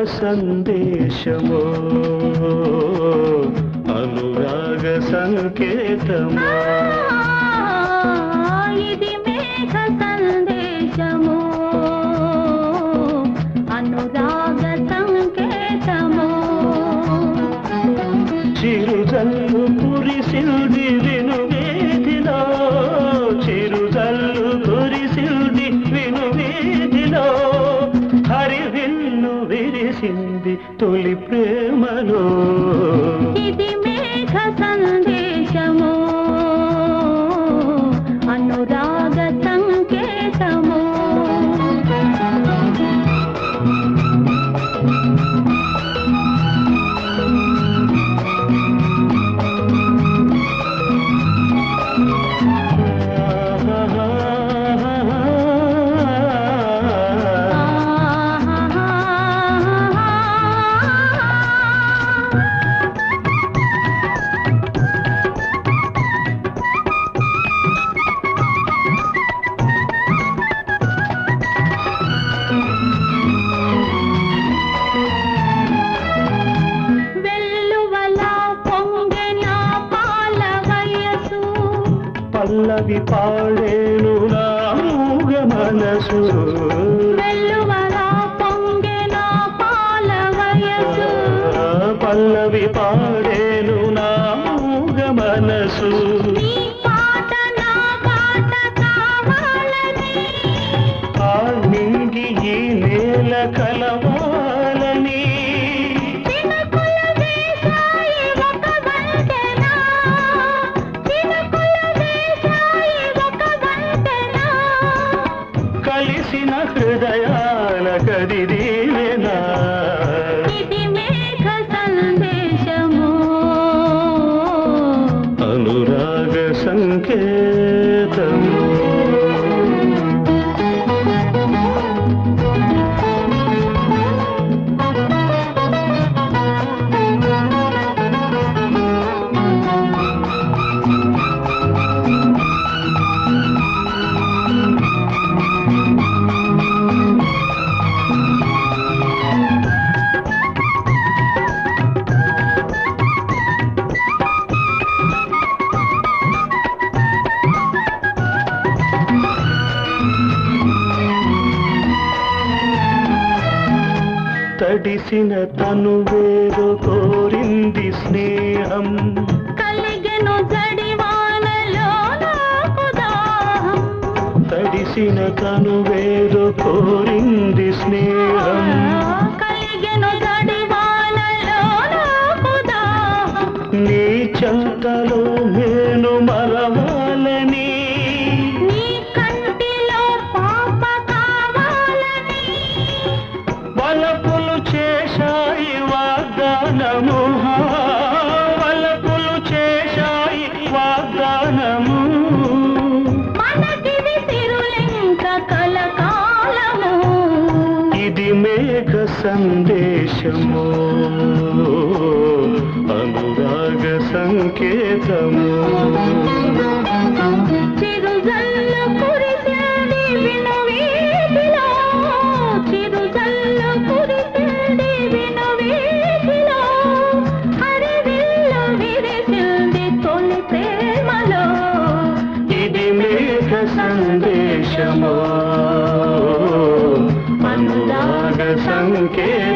సందేశము అనురాగ సంకేతము ఇది మేఘ సందేశము అనురాగ సంకేతము చిరుజల్లు కురిసిల్ది వినువేదిలో చిరుజల్లు కురిసిల్ది వినువేదిలో హరివిల్లు విరిసింది తొలి ప్రేమలో ఇది మేఘ సందేశము అనురాగ సంకేతము వెల్లువలా పొంగెన పాల వయసు పల్లవి పాడేను నా మూగ మనసు వెల్లువలా పొంగెన పాల వయసు పల్లవి పాడేను నా మూగ మనసు నీ పాట నా పాట కావాలని ఆ నింగి ఈ నేల కలవాలని చినుకుల వేశాయి ఒక వంతెన చినుకుల వేశాయి ఒక వంతెన కలిసిన హృదయాల కదిదీవెనా ఇది మేఘ సందేశము అనురాగ సంకేతము తడిసిన తను వేరు కోరింది స్నేహం కలిగెను జడివానలో నాకు దాహం తడిసిన తను వేరు కోరింది స్నేహం కలిగెను జడివానలో నాకు దాహం నీ చెంతలో నేను మరవాలని నీ కంటిలో పాప కావాలని వలపులు చేశాయి వాగ్దానము వలపులు చేశాయి వాగ్దానము మనకిది తిరులెంక కలకాలము ఇది మేఘ సందేశము అనురాగ సంకేతము చిరుజల్లు కురిసింది విను వీధిలో చిరుజల్లు కురిసింది విను వీధిలో హరివిల్లు విరిసింది తొలి ప్రేమలో ఇది మేఘ సందేశము అనురాగ సంకేతము